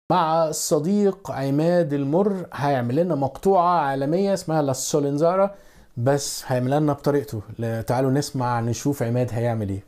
مع الصديق عماد المر هيعمل لنا مقطوعة عالمية اسمها لا سولينزارا بس هيعمل لنا بطريقته ل- تعالوا نسمع نشوف عماد هيعمل ايه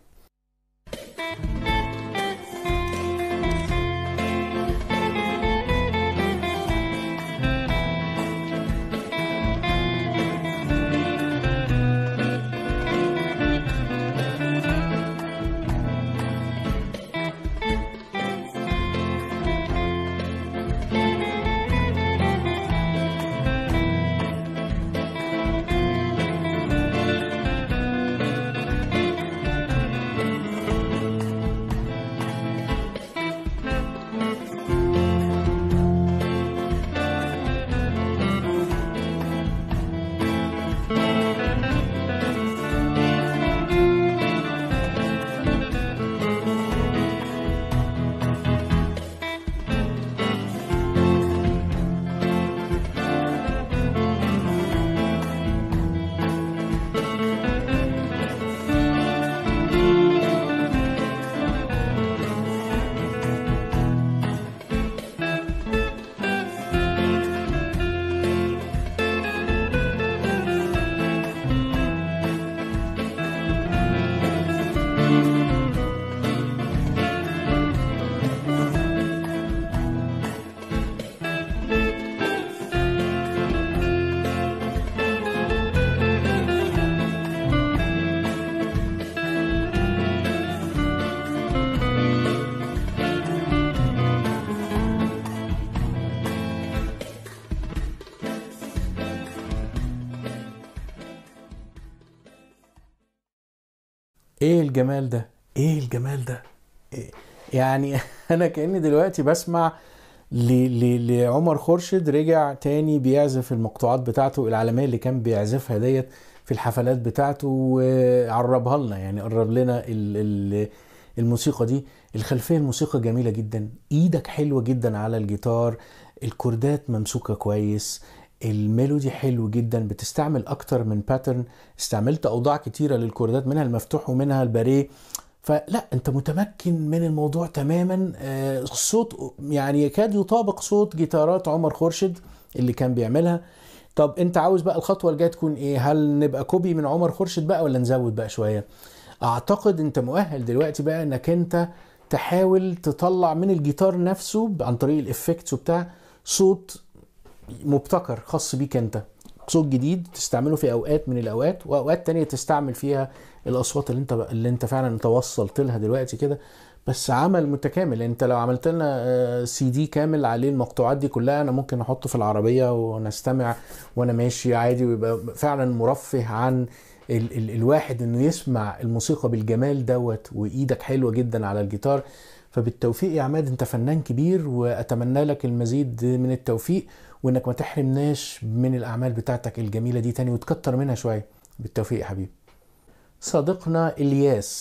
ايه الجمال ده ايه الجمال ده إيه؟ يعني انا كاني دلوقتي بسمع ل... ل... لعمر خورشيد رجع تاني بيعزف المقطوعات بتاعته العالميه اللي كان بيعزفها ديت في الحفلات بتاعته وعربها لنا يعني قرب لنا ال... ال... الموسيقى دي الخلفيه الموسيقى جميله جدا ايدك حلوه جدا على الجيتار الكوردات ممسوكه كويس الميلودي حلو جدا بتستعمل اكتر من باترن استعملت اوضاع كتيره للكوردات منها المفتوح ومنها الباريه فلا انت متمكن من الموضوع تماما آه، الصوت يعني يكاد يطابق صوت جيتارات عمر خورشيد اللي كان بيعملها طب انت عاوز بقى الخطوه الجايه تكون ايه هل نبقى كوبي من عمر خورشيد بقى ولا نزود بقى شويه اعتقد انت مؤهل دلوقتي بقى انك انت تحاول تطلع من الجيتار نفسه عن طريق الافكتس وبتاع صوت مبتكر خاص بيك انت صوت جديد تستعمله في اوقات من الاوقات واوقات تانية تستعمل فيها الاصوات اللي انت اللي انت فعلا توصلت لها دلوقتي كده بس عمل متكامل انت لو عملت لنا آه، سي دي كامل عليه المقطوعات دي كلها انا ممكن احطه في العربيه ونستمع وانا ماشي عادي ويبقى فعلا مرفه عن ال ال الواحد انه يسمع الموسيقى بالجمال دوت وايدك حلوه جدا على الجيتار فبالتوفيق يا عماد انت فنان كبير واتمنى لك المزيد من التوفيق وانك ما تحرمناش من الاعمال بتاعتك الجميله دي تاني وتكتر منها شويه بالتوفيق يا حبيبي صديقنا الياس